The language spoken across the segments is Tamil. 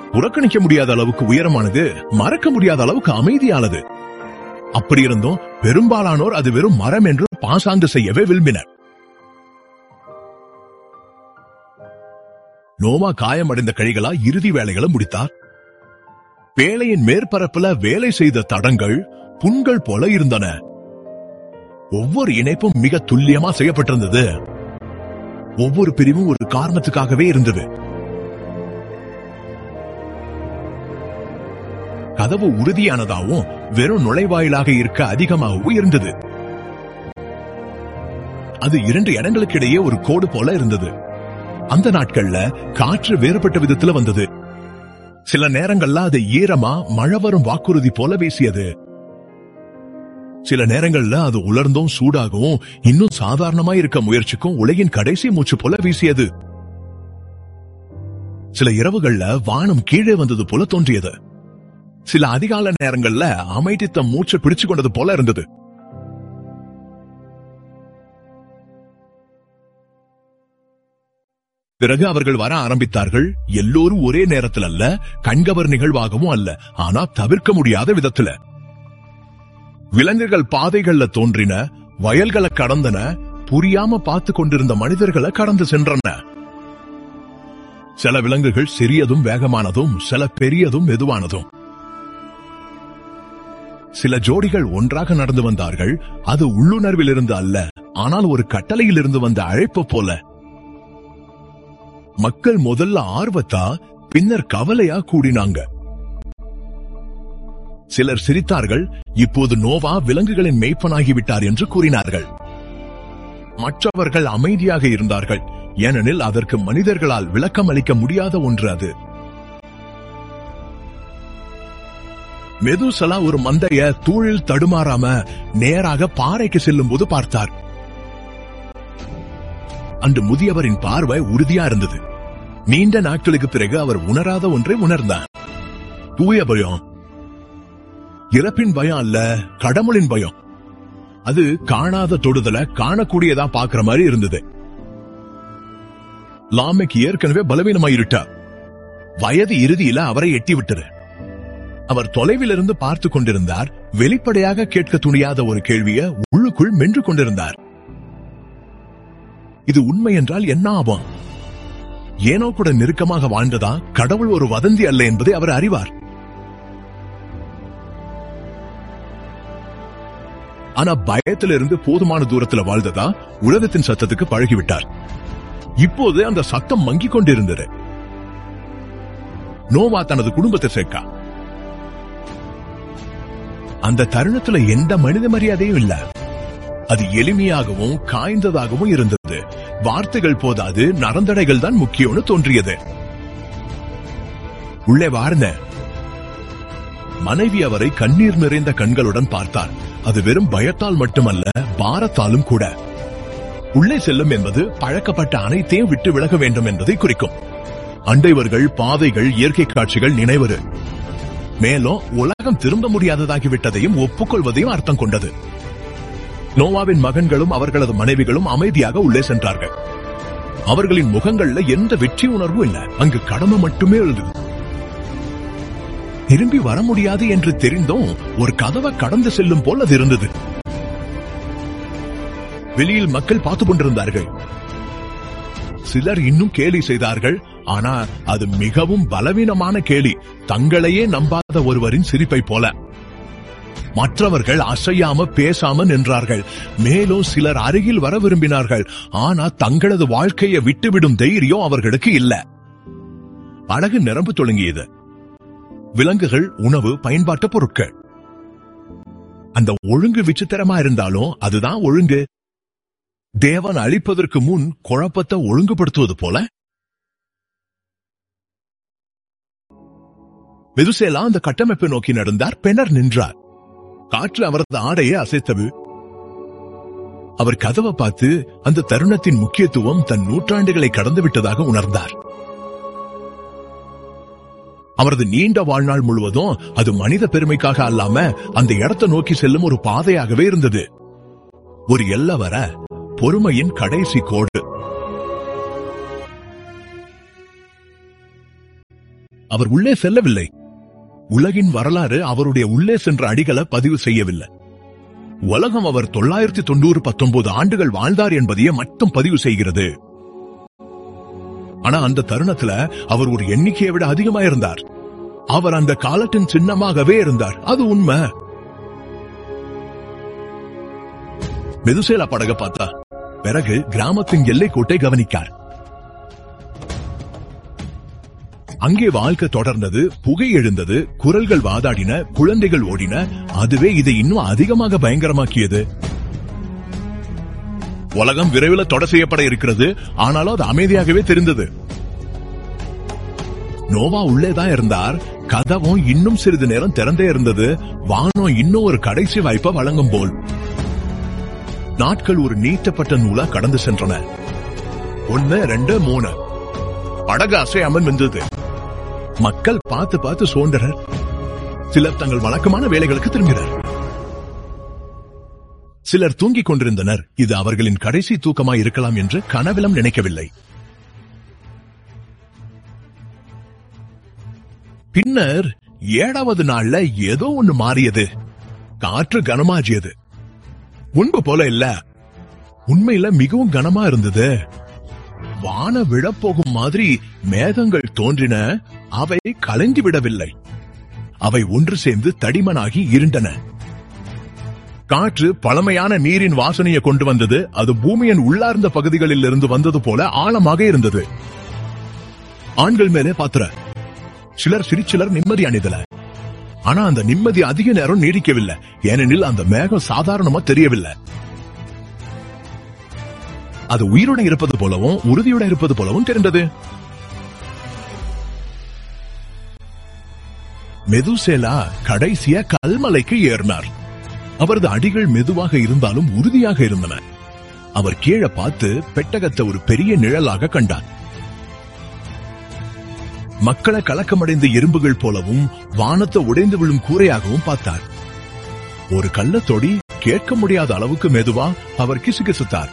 புறக்கணிக்க முடியாத அளவுக்கு உயரமானது மறக்க முடியாத அளவுக்கு அமைதியானது அப்படி இருந்தும் பெரும்பாலானோர் அது வெறும் மரம் என்று பாசாங்கு செய்யவே விரும்பினர் நோவா காயமடைந்த கழிகளா இறுதி வேலைகளை முடித்தார் வேலையின் மேற்பரப்புல வேலை செய்த தடங்கள் புண்கள் போல இருந்தன ஒவ்வொரு இணைப்பும் மிக துல்லியமா செய்யப்பட்டிருந்தது ஒவ்வொரு பிரிவும் ஒரு காரணத்துக்காகவே இருந்தது கதவு உறுதியானதாகவும் வெறும் நுழைவாயிலாக இருக்க அதிகமாகவும் இருந்தது அது இரண்டு இடங்களுக்கு இடையே ஒரு கோடு போல இருந்தது அந்த நாட்கள்ல காற்று வேறுபட்ட விதத்துல வந்தது சில நேரங்கள்ல அது ஈரமா மழை வரும் வாக்குறுதி போல வீசியது சில நேரங்கள்ல அது உலர்ந்தும் சூடாகவும் இன்னும் சாதாரணமா இருக்க முயற்சிக்கும் உலகின் கடைசி மூச்சு போல வீசியது சில இரவுகள்ல வானம் கீழே வந்தது போல தோன்றியது சில அதிகால நேரங்கள்ல அமைதித்த மூச்சு பிடிச்சு கொண்டது போல இருந்தது பிறகு அவர்கள் வர ஆரம்பித்தார்கள் எல்லோரும் ஒரே நேரத்தில் அல்ல கண்கவர் நிகழ்வாகவும் அல்ல ஆனா தவிர்க்க முடியாத விதத்துல விலங்குகள் பாதைகள்ல தோன்றின வயல்களை கடந்தன புரியாம பார்த்து கொண்டிருந்த மனிதர்களை கடந்து சென்றன சில விலங்குகள் சிறியதும் வேகமானதும் சில பெரியதும் மெதுவானதும் சில ஜோடிகள் ஒன்றாக நடந்து வந்தார்கள் அது உள்ளுணர்வில் இருந்து அல்ல ஆனால் ஒரு கட்டளையில் இருந்து வந்த அழைப்பு போல மக்கள் முதல்ல ஆர்வத்தா பின்னர் கவலையா கூடினாங்க சிலர் சிரித்தார்கள் இப்போது நோவா விலங்குகளின் மேய்ப்பனாகிவிட்டார் என்று கூறினார்கள் மற்றவர்கள் அமைதியாக இருந்தார்கள் ஏனெனில் அதற்கு மனிதர்களால் விளக்கம் அளிக்க முடியாத ஒன்று அது மெதுசலா ஒரு மந்தைய தூழில் தடுமாறாம நேராக பாறைக்கு செல்லும் போது பார்த்தார் அன்று முதியவரின் பார்வை உறுதியா இருந்தது நீண்ட நாட்களுக்கு பிறகு அவர் உணராத ஒன்றை உணர்ந்தார் தூய பயம் இறப்பின் பயம் அல்ல கடவுளின் பயம் அது காணாத தொடுதல காணக்கூடியதா பாக்குற மாதிரி இருந்தது லாமைக்கு ஏற்கனவே பலவீனமாயிருட்டார் வயது இறுதியில அவரை எட்டி விட்டது அவர் தொலைவில் இருந்து பார்த்து கொண்டிருந்தார் வெளிப்படையாக கேட்க துணியாத ஒரு கேள்விய உள்ளுக்குள் மென்று கொண்டிருந்தார் இது உண்மை என்றால் என்ன ஆகும் ஏனோ கூட நெருக்கமாக வாழ்ந்ததா கடவுள் ஒரு வதந்தி அல்ல என்பதை அவர் அறிவார் ஆனா பயத்திலிருந்து போதுமான தூரத்துல வாழ்ந்ததா உலகத்தின் சத்தத்துக்கு பழகிவிட்டார் இப்போது அந்த சத்தம் மங்கிக் கொண்டிருந்தது நோவா தனது குடும்பத்தை சேர்க்கா அந்த தருணத்துல எந்த மனித மரியாதையும் இல்ல அது எளிமையாகவும் காய்ந்ததாகவும் இருந்தது வார்த்தைகள் போதாது நரந்தடைகள் தான் முக்கியம்னு தோன்றியது உள்ளே வார்ந்த மனைவி அவரை கண்ணீர் நிறைந்த கண்களுடன் பார்த்தார் அது வெறும் பயத்தால் மட்டுமல்ல பாரத்தாலும் கூட உள்ளே செல்லும் என்பது பழக்கப்பட்ட அனைத்தையும் விட்டு விலக வேண்டும் என்பதை குறிக்கும் அண்டைவர்கள் பாதைகள் இயற்கை காட்சிகள் நினைவரு மேலும் உலகம் திரும்ப முடியாததாகிவிட்டதையும் ஒப்புக்கொள்வதையும் அர்த்தம் கொண்டது நோவாவின் மகன்களும் அவர்களது மனைவிகளும் அமைதியாக உள்ளே சென்றார்கள் அவர்களின் முகங்கள்ல எந்த வெற்றி உணர்வும் இல்ல அங்கு கடமை மட்டுமே இருந்தது திரும்பி வர முடியாது என்று தெரிந்தும் ஒரு கதவை கடந்து செல்லும் போல் அது இருந்தது வெளியில் மக்கள் பார்த்து கொண்டிருந்தார்கள் சிலர் இன்னும் கேலி செய்தார்கள் ஆனா அது மிகவும் பலவீனமான கேலி தங்களையே நம்பாத ஒருவரின் சிரிப்பை போல மற்றவர்கள் அசையாம பேசாம நின்றார்கள் மேலும் சிலர் அருகில் வர விரும்பினார்கள் ஆனா தங்களது வாழ்க்கையை விட்டுவிடும் தைரியம் அவர்களுக்கு இல்ல அழகு நிரம்பு தொடங்கியது விலங்குகள் உணவு பயன்பாட்டு பொருட்கள் அந்த ஒழுங்கு விசித்திரமா இருந்தாலும் அதுதான் ஒழுங்கு தேவன் அழிப்பதற்கு முன் குழப்பத்தை ஒழுங்குபடுத்துவது போல மெதுசேலா அந்த கட்டமைப்பை நோக்கி நடந்தார் பெனர் நின்றார் காற்று அவரது ஆடையை அசைத்தது அவர் கதவை பார்த்து அந்த தருணத்தின் முக்கியத்துவம் தன் நூற்றாண்டுகளை கடந்து விட்டதாக உணர்ந்தார் அவரது நீண்ட வாழ்நாள் முழுவதும் அது மனித பெருமைக்காக அல்லாம அந்த இடத்தை நோக்கி செல்லும் ஒரு பாதையாகவே இருந்தது ஒரு எல்ல வர பொறுமையின் கடைசி கோடு அவர் உள்ளே செல்லவில்லை உலகின் வரலாறு அவருடைய உள்ளே சென்ற அடிகளை பதிவு செய்யவில்லை உலகம் அவர் தொள்ளாயிரத்தி தொண்ணூறு பத்தொன்பது ஆண்டுகள் வாழ்ந்தார் என்பதையே மட்டும் பதிவு செய்கிறது ஆனா அந்த தருணத்துல அவர் ஒரு எண்ணிக்கையை விட அதிகமா இருந்தார் அவர் அந்த காலத்தின் சின்னமாகவே இருந்தார் அது உண்மை மெதுசேலா படக பார்த்தா பிறகு கிராமத்தின் எல்லைக்கோட்டை கவனிக்கார் அங்கே வாழ்க்கை தொடர்ந்தது புகை எழுந்தது குரல்கள் வாதாடின குழந்தைகள் ஓடின அதுவே இதை இன்னும் அதிகமாக பயங்கரமாக்கியது உலகம் விரைவில் தொடர் செய்யப்பட இருக்கிறது ஆனாலும் அது அமைதியாகவே தெரிந்தது நோவா உள்ளேதான் இருந்தார் கதவும் இன்னும் சிறிது நேரம் திறந்தே இருந்தது வானம் இன்னும் ஒரு கடைசி வாய்ப்பை வழங்கும் போல் நாட்கள் ஒரு நீட்டப்பட்ட நூலா கடந்து சென்றன ஒன்னு ரெண்டு மூணு படகு அசையாமல் நின்றது மக்கள் பார்த்து பார்த்து சோண்டனர் சிலர் தங்கள் வழக்கமான வேலைகளுக்கு திரும்பினர் சிலர் தூங்கிக் கொண்டிருந்தனர் இது அவர்களின் கடைசி தூக்கமாய் இருக்கலாம் என்று கனவிலும் நினைக்கவில்லை பின்னர் ஏழாவது நாள்ல ஏதோ ஒண்ணு மாறியது காற்று கனமாகியது முன்பு போல இல்ல உண்மையில மிகவும் கனமா இருந்தது வான விழப்போகும் மாதிரி மேகங்கள் தோன்றின அவை கலங்கி விடவில்லை அவை ஒன்று சேர்ந்து தடிமனாகி இருண்டன காற்று பழமையான நீரின் வாசனையை கொண்டு வந்தது அது பூமியின் உள்ளார்ந்த பகுதிகளில் இருந்து வந்தது போல ஆழமாக இருந்தது ஆண்கள் மேலே பாத்திர சிலர் சிரிச்சிலர் நிம்மதி அணிதல ஆனா அந்த நிம்மதி அதிக நேரம் நீடிக்கவில்லை ஏனெனில் அந்த மேகம் சாதாரணமா தெரியவில்லை அது உயிருடன் இருப்பது போலவும் உறுதியுடன் இருப்பது போலவும் தெரிந்தது மெதுசேலா கடைசியா கல்மலைக்கு ஏறினார் அவரது அடிகள் மெதுவாக இருந்தாலும் உறுதியாக இருந்தன அவர் கீழே பார்த்து பெட்டகத்தை ஒரு பெரிய நிழலாக கண்டார் மக்களை கலக்கமடைந்த எறும்புகள் போலவும் வானத்தை உடைந்து விழும் கூரையாகவும் பார்த்தார் ஒரு கள்ளத்தொடி கேட்க முடியாத அளவுக்கு மெதுவா அவர் கிசுகிசுத்தார்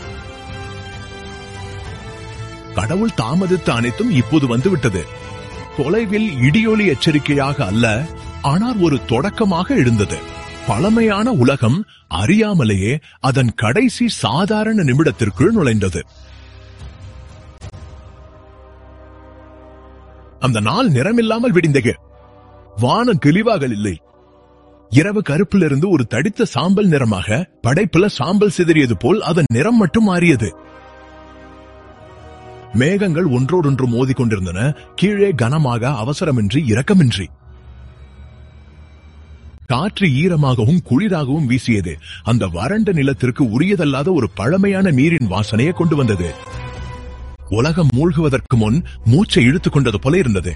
கடவுள் தாமதித்த அனைத்தும் இப்போது வந்துவிட்டது தொலைவில் இடியொலி எச்சரிக்கையாக அல்ல ஆனால் ஒரு தொடக்கமாக எழுந்தது பழமையான உலகம் அறியாமலேயே அதன் கடைசி சாதாரண நிமிடத்திற்குள் நுழைந்தது அந்த நாள் நிறமில்லாமல் விடிந்தது வானம் தெளிவாக இல்லை இரவு கருப்பிலிருந்து ஒரு தடித்த சாம்பல் நிறமாக படைப்புல சாம்பல் சிதறியது போல் அதன் நிறம் மட்டும் மாறியது மேகங்கள் ஒன்றோடொன்று மோதிக் கொண்டிருந்தன கீழே கனமாக அவசரமின்றி இரக்கமின்றி காற்று ஈரமாகவும் குளிராகவும் வீசியது அந்த வறண்ட நிலத்திற்கு உரியதல்லாத ஒரு பழமையான நீரின் வாசனையை கொண்டு வந்தது உலகம் மூழ்குவதற்கு முன் மூச்சை இழுத்துக் கொண்டது போல இருந்தது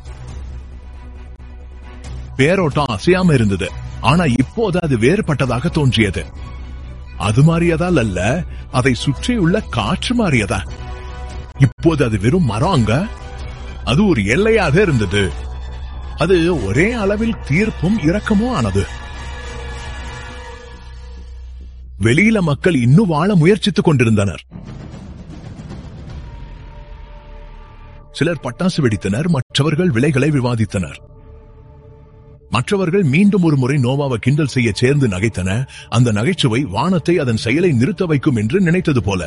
பேரோட்டம் அசையாம இருந்தது ஆனா இப்போது அது வேறுபட்டதாக தோன்றியது அது மாறியதால் அல்ல அதை சுற்றியுள்ள காற்று மாறியதா இப்போது அது வெறும் மரம் அங்க அது ஒரு எல்லையாக இருந்தது அது ஒரே அளவில் தீர்ப்பும் இரக்கமும் ஆனது வெளியில மக்கள் இன்னும் வாழ முயற்சித்துக் கொண்டிருந்தனர் சிலர் பட்டாசு வெடித்தனர் மற்றவர்கள் விலைகளை விவாதித்தனர் மற்றவர்கள் மீண்டும் ஒரு முறை நோவாவை கிண்டல் செய்ய சேர்ந்து நகைத்தன அந்த நகைச்சுவை வானத்தை அதன் செயலை நிறுத்த வைக்கும் என்று நினைத்தது போல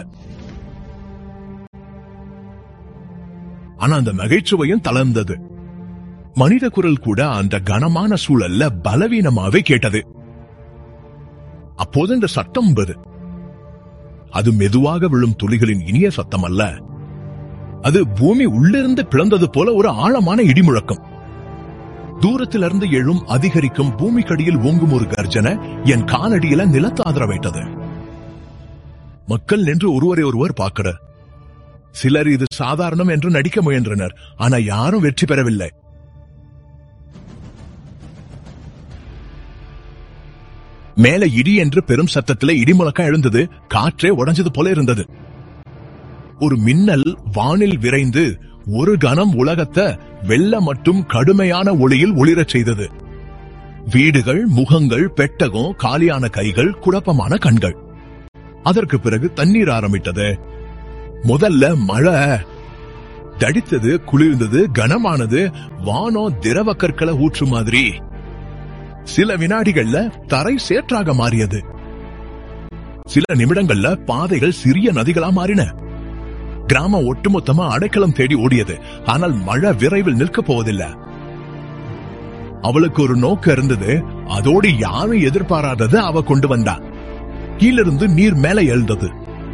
ஆனா அந்த நகைச்சுவையும் தளர்ந்தது மனித குரல் கூட அந்த கனமான சூழல்ல பலவீனமாவே கேட்டது அப்போது இந்த சத்தம் என்பது அது மெதுவாக விழும் துளிகளின் இனிய சத்தம் அல்ல அது பூமி உள்ளிருந்து பிளந்தது போல ஒரு ஆழமான இடிமுழக்கம் தூரத்திலிருந்து எழும் அதிகரிக்கும் பூமிக்கடியில் ஓங்கும் ஒரு கர்ஜனை என் காலடியில நிலத்தாதர வைத்தது மக்கள் நின்று ஒருவரை ஒருவர் பார்க்கிற சிலர் இது சாதாரணம் என்று நடிக்க முயன்றனர் ஆனா யாரும் வெற்றி பெறவில்லை மேல இடி என்று பெரும் சத்தத்திலே இடிமுழக்கம் எழுந்தது காற்றே உடைஞ்சது போல இருந்தது ஒரு மின்னல் வானில் விரைந்து ஒரு கணம் உலகத்தை வெள்ள மற்றும் கடுமையான ஒளியில் ஒளிரச் செய்தது வீடுகள் முகங்கள் பெட்டகம் காலியான கைகள் குழப்பமான கண்கள் அதற்கு பிறகு தண்ணீர் ஆரம்பித்தது முதல்ல மழை தடித்தது குளிர்ந்தது கனமானது வானம் திரவ கற்களை ஊற்று மாதிரி சில வினாடிகள்ல தரை சேற்றாக மாறியது சில நிமிடங்கள்ல பாதைகள் சிறிய நதிகளா மாறின கிராமம் ஒட்டுமொத்தமா அடைக்கலம் தேடி ஓடியது ஆனால் மழை விரைவில் நிற்கப் போவதில்லை அவளுக்கு ஒரு நோக்கம் இருந்தது அதோடு யாரும் எதிர்பாராதது அவ கொண்டு வந்தா கீழிருந்து நீர் மேலே எழுந்தது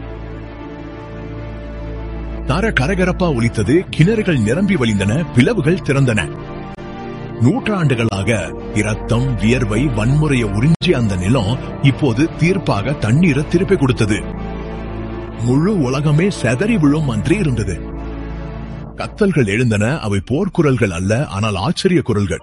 தர கரகரப்பா ஒலித்தது கிணறுகள் நிரம்பி வழிந்தன பிளவுகள் திறந்தன நூற்றாண்டுகளாக இரத்தம் வியர்வை வன்முறையை உறிஞ்சிய அந்த நிலம் இப்போது தீர்ப்பாக தண்ணீரை திருப்பி கொடுத்தது முழு உலகமே செதறி விழும் அன்றி இருந்தது கத்தல்கள் எழுந்தன அவை போர்க்குரல்கள் அல்ல ஆனால் ஆச்சரிய குரல்கள்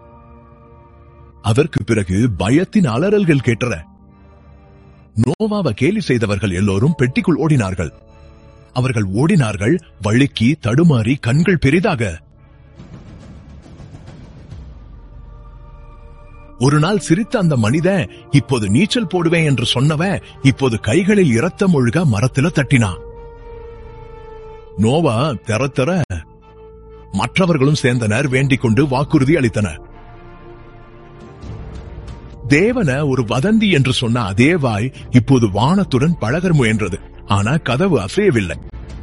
அதற்கு பிறகு பயத்தின் அலறல்கள் கேட்டன நோவாவை கேலி செய்தவர்கள் எல்லோரும் பெட்டிக்குள் ஓடினார்கள் அவர்கள் ஓடினார்கள் வழுக்கி தடுமாறி கண்கள் பெரிதாக ஒரு நாள் சிரித்த அந்த மனிதன் இப்போது நீச்சல் போடுவேன் என்று சொன்னவன் இப்போது கைகளில் இரத்தம் ஒழுக மரத்துல தட்டினான் நோவா தெற தெற மற்றவர்களும் சேர்ந்தனர் வேண்டிக் கொண்டு வாக்குறுதி அளித்தனர் தேவன ஒரு வதந்தி என்று சொன்ன அதே வாய் இப்போது வானத்துடன் பழகர் முயன்றது ஆனா கதவு அசையவில்லை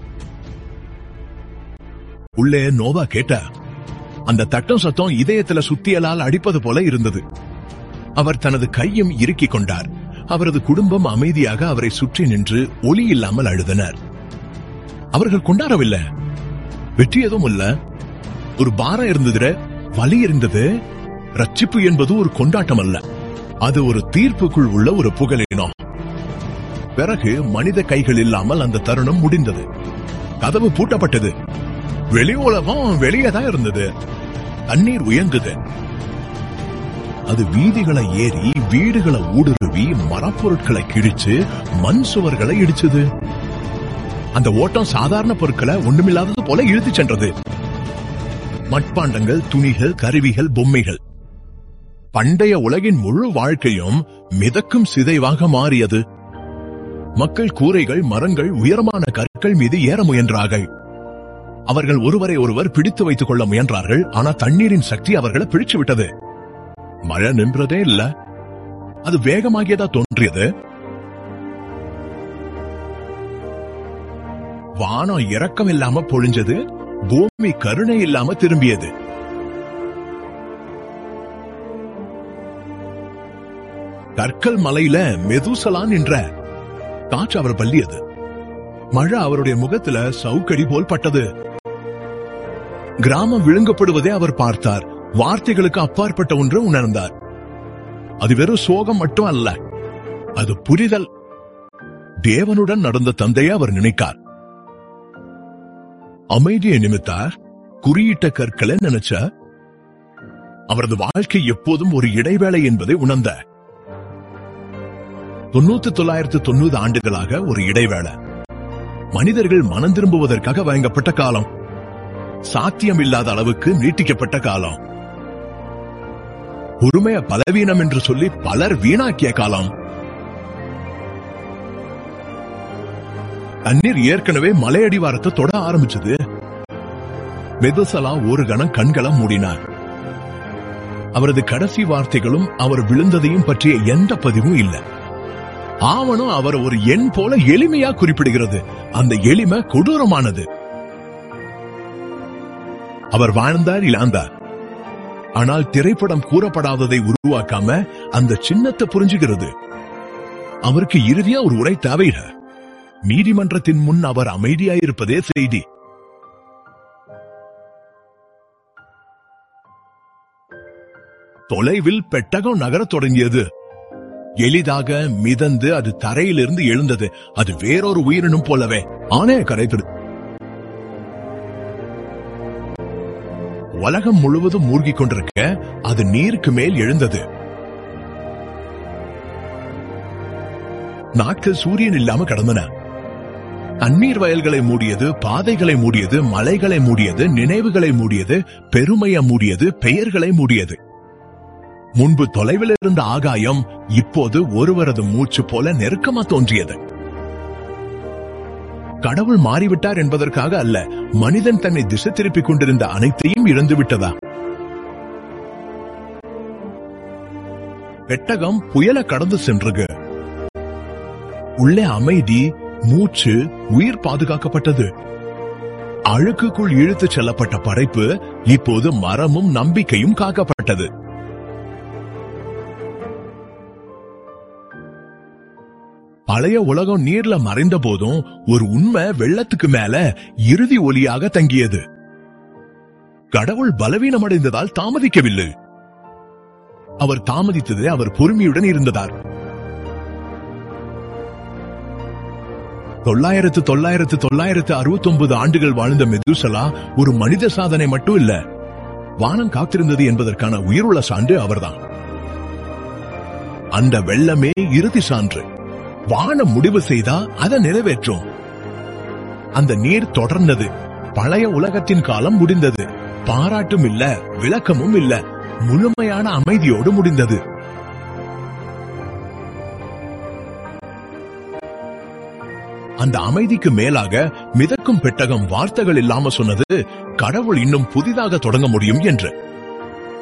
உள்ளே நோவா கேட்ட அந்த தட்டம் சத்தம் இதயத்துல சுத்தியலால் அடிப்பது போல இருந்தது அவர் தனது கையும் இறுக்கிக் கொண்டார் அவரது குடும்பம் அமைதியாக அவரை சுற்றி நின்று ஒலி இல்லாமல் அழுதனர் அவர்கள் கொண்டாடவில்லை வெற்றி எதுவும் இல்ல ஒரு பாரம் இருந்தது வலி இருந்தது ரட்சிப்பு என்பது ஒரு கொண்டாட்டம் அல்ல அது ஒரு தீர்ப்புக்குள் உள்ள ஒரு புகழினம் பிறகு மனித கைகள் இல்லாமல் அந்த தருணம் முடிந்தது கதவு பூட்டப்பட்டது வெளி உலகம் வெளியே தான் இருந்தது தண்ணீர் உயங்குது அது வீதிகளை ஏறி வீடுகளை ஊடுருவி மரப்பொருட்களை கிழிச்சு மண் சுவர்களை இடிச்சது அந்த ஓட்டம் சாதாரண பொருட்களை ஒண்ணுமில்லாதது போல இழுத்து சென்றது மட்பாண்டங்கள் துணிகள் கருவிகள் பொம்மைகள் பண்டைய உலகின் முழு வாழ்க்கையும் மிதக்கும் சிதைவாக மாறியது மக்கள் கூரைகள் மரங்கள் உயரமான கற்கள் மீது ஏற முயன்றார்கள் அவர்கள் ஒருவரை ஒருவர் பிடித்து வைத்துக் கொள்ள முயன்றார்கள் ஆனா தண்ணீரின் சக்தி அவர்களை பிடிச்சு விட்டது மழை நின்றதே இல்ல அது வேகமாகியதா தோன்றியது வானம் இரக்கம் இல்லாம பொழிஞ்சது பூமி கருணை இல்லாம திரும்பியது கற்கள் மலையில மெதுசலான் என்ற காற்று அவர் பள்ளியது மழை அவருடைய முகத்துல சவுக்கடி போல் பட்டது கிராமம் விழுங்கப்படுவதை அவர் பார்த்தார் வார்த்தைகளுக்கு அப்பாற்பட்ட ஒன்று உணர்ந்தார் அது வெறும் சோகம் மட்டும் அல்ல அது புரிதல் தேவனுடன் நடந்த தந்தையை அவர் நினைக்கார் அமைதியை நிமித்தார் குறியிட்ட கற்களை நினைச்ச அவரது வாழ்க்கை எப்போதும் ஒரு இடைவேளை என்பதை உணர்ந்த தொண்ணூத்தி தொள்ளாயிரத்து தொண்ணூறு ஆண்டுகளாக ஒரு இடைவேளை மனிதர்கள் மனம் திரும்புவதற்காக வழங்கப்பட்ட காலம் சாத்தியம் இல்லாத அளவுக்கு நீட்டிக்கப்பட்ட காலம் பொறுமைய பலவீனம் என்று சொல்லி பலர் வீணாக்கிய காலம் தண்ணீர் ஏற்கனவே மலையடிவாரத்தை தொட ஆரம்பிச்சது மெதுசலா ஒரு கணம் கண்களை மூடினார் அவரது கடைசி வார்த்தைகளும் அவர் விழுந்ததையும் பற்றிய எந்த பதிவும் இல்லை ஆவணம் அவர் ஒரு எண் போல எளிமையா குறிப்பிடுகிறது அந்த எளிமை கொடூரமானது அவர் வாழ்ந்தார் இழந்தார் ஆனால் திரைப்படம் கூறப்படாததை உருவாக்காம அந்த சின்னத்தை புரிஞ்சுகிறது அவருக்கு இறுதியா ஒரு உரை தேவையில்லை நீதிமன்றத்தின் முன் அவர் அமைதியாயிருப்பதே செய்தி தொலைவில் பெட்டகம் நகரத் தொடங்கியது எளிதாக மிதந்து அது தரையிலிருந்து எழுந்தது அது வேறொரு உயிரினும் போலவே ஆணைய கரைத்தது உலகம் முழுவதும் மூழ்கிக் கொண்டிருக்க அது நீருக்கு மேல் எழுந்தது நாட்கள் சூரியன் இல்லாம கடந்தன தண்ணீர் வயல்களை மூடியது பாதைகளை மூடியது மலைகளை மூடியது நினைவுகளை மூடியது பெருமையை மூடியது பெயர்களை மூடியது முன்பு தொலைவில் இருந்த ஆகாயம் இப்போது ஒருவரது மூச்சு போல நெருக்கமா தோன்றியது கடவுள் மாறிவிட்டார் என்பதற்காக அல்ல மனிதன் தன்னை திசை திருப்பிக் கொண்டிருந்த அனைத்தையும் இழந்து விட்டதா பெட்டகம் புயல கடந்து சென்றது உள்ளே அமைதி மூச்சு உயிர் பாதுகாக்கப்பட்டது அழுக்குக்குள் இழுத்துச் செல்லப்பட்ட படைப்பு இப்போது மரமும் நம்பிக்கையும் காக்கப்பட்டது பழைய உலகம் நீர்ல மறைந்த போதும் ஒரு உண்மை வெள்ளத்துக்கு மேல இறுதி ஒலியாக தங்கியது கடவுள் பலவீனமடைந்ததால் தாமதிக்கவில்லை அவர் தாமதித்தது அவர் பொறுமையுடன் இருந்ததார் தொள்ளாயிரத்து தொள்ளாயிரத்து தொள்ளாயிரத்து அறுபத்தி ஒன்பது ஆண்டுகள் வாழ்ந்த மெதுசலா ஒரு மனித சாதனை மட்டும் இல்ல வானம் காத்திருந்தது என்பதற்கான உயிருள்ள சான்று அவர்தான் அந்த வெள்ளமே இறுதி சான்று வானம் முடிவு செய்தா அதை நிறைவேற்றும் அந்த நீர் தொடர்ந்தது பழைய உலகத்தின் காலம் முடிந்தது பாராட்டும் இல்ல விளக்கமும் இல்ல முழுமையான அமைதியோடு முடிந்தது அந்த அமைதிக்கு மேலாக மிதக்கும் பெட்டகம் வார்த்தைகள் இல்லாம சொன்னது கடவுள் இன்னும் புதிதாக தொடங்க முடியும் என்று